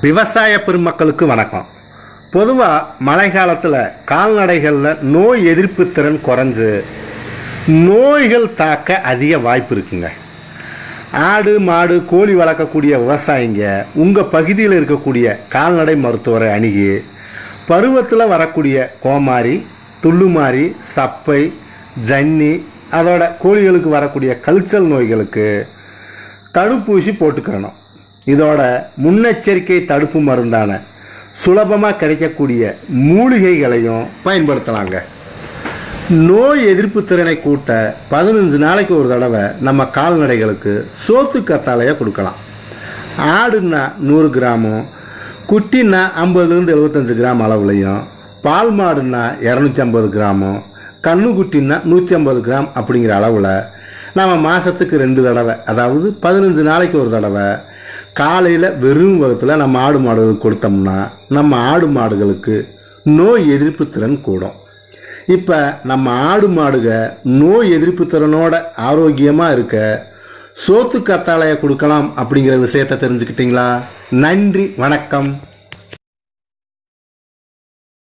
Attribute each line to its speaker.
Speaker 1: விவசாய பெருமக்களுக்கு வணக்கம் பொதுவாக மழை காலத்தில் கால்நடைகளில் நோய் எதிர்ப்பு திறன் குறைஞ்சு நோய்கள் தாக்க அதிக வாய்ப்பு இருக்குங்க ஆடு மாடு கோழி வளர்க்கக்கூடிய விவசாயிங்க உங்கள் பகுதியில் இருக்கக்கூடிய கால்நடை மருத்துவரை அணுகி பருவத்தில் வரக்கூடிய கோமாரி துள்ளுமாரி சப்பை ஜன்னி அதோட கோழிகளுக்கு வரக்கூடிய கல்ச்சல் நோய்களுக்கு தடுப்பூசி போட்டுக்கிறணும் இதோட முன்னெச்சரிக்கை தடுப்பு மருந்தான சுலபமாக கிடைக்கக்கூடிய மூலிகைகளையும் பயன்படுத்தலாங்க நோய் எதிர்ப்பு திறனை கூட்ட பதினஞ்சு நாளைக்கு ஒரு தடவை நம்ம கால்நடைகளுக்கு சோத்து கத்தாழையை கொடுக்கலாம் ஆடுன்னா நூறு கிராமும் குட்டின்னா ஐம்பதுலேருந்து எழுபத்தஞ்சு கிராம் அளவுலையும் பால் மாடுன்னா இரநூத்தி ஐம்பது கிராமும் கண்ணுக்குட்டின்னா நூற்றி ஐம்பது கிராம் அப்படிங்கிற அளவில் நம்ம மாதத்துக்கு ரெண்டு தடவை அதாவது பதினஞ்சு நாளைக்கு ஒரு தடவை காலையில் வெறும் வகுத்தில் நம்ம ஆடு மாடுகளுக்கு கொடுத்தோம்னா நம்ம ஆடு மாடுகளுக்கு நோய் எதிர்ப்பு திறன் கூடும் இப்போ நம்ம ஆடு மாடுக நோய் எதிர்ப்பு திறனோட ஆரோக்கியமாக இருக்க சோத்து கத்தாழையை கொடுக்கலாம் அப்படிங்கிற விஷயத்தை தெரிஞ்சுக்கிட்டீங்களா நன்றி வணக்கம்